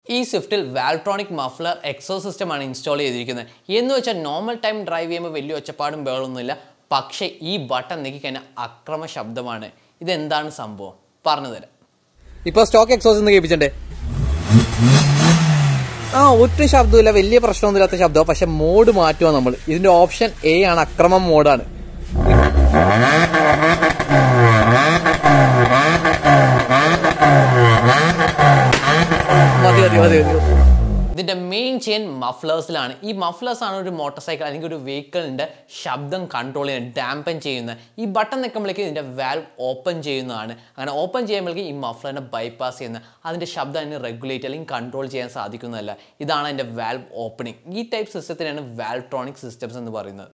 ഈ സ്വിഫ്റ്റിൽ വാൽട്രോണിക് മഫ്ലർ എക്സോ സിസ്റ്റമാണ് ഇൻസ്റ്റാൾ ചെയ്തിരിക്കുന്നത് എന്ന് വെച്ചാൽ നോർമൽ ടൈം ഡ്രൈവ് ചെയ്യുമ്പോൾ വലിയ ഒച്ചപ്പാടും ബഹളമൊന്നുമില്ല പക്ഷേ ഈ ബട്ടൺ നീക്കിക്കഴിഞ്ഞാൽ അക്രമ ശബ്ദമാണ് ഇതെന്താണ് സംഭവം പറഞ്ഞു തരാം ഇപ്പൊ സ്റ്റോക്ക് എക്സോസ് ഒന്ന് കേൾപ്പിച്ചണ്ടേ ആ ഒറ്റ ശബ്ദമില്ല വലിയ പ്രശ്നമൊന്നുമില്ലാത്ത ശബ്ദം പക്ഷെ മോഡ് മാറ്റുക നമ്മൾ ഇതിന്റെ ഓപ്ഷൻ എ ആണ് അക്രമം മോഡാണ് മതി മതി മതി മതി ഇതിന്റെ മെയിൻ ചെയിൻ മഫ്ലേഴ്സിലാണ് ഈ മഫ്ലേഴ്സ് ആണ് ഒരു മോട്ടോർ സൈക്കിൾ അല്ലെങ്കിൽ ഒരു വെഹിക്കിളിന്റെ ശബ്ദം കൺട്രോൾ ചെയ്യുന്ന ഡാമ്പൻ ചെയ്യുന്ന ഈ ബട്ടൺ നിൽക്കുമ്പോഴേക്കും ഇതിന്റെ വാൽവ് ഓപ്പൺ ചെയ്യുന്നതാണ് അങ്ങനെ ഓപ്പൺ ചെയ്യുമ്പോഴേക്കും ഈ മഫ്ലറിനെ ബൈപ്പാസ് ചെയ്യുന്ന അതിന്റെ ശബ്ദം അതിന് റെഗുലേറ്റ് അല്ലെങ്കിൽ കൺട്രോൾ ചെയ്യാൻ സാധിക്കുന്നതല്ല ഇതാണ് അതിന്റെ വാൽവ് ഓപ്പണിംഗ് ഈ ടൈപ്പ് സിസ്റ്റത്തിനാണ് വാൽട്രോണിക് സിസ്റ്റംസ് എന്ന് പറയുന്നത്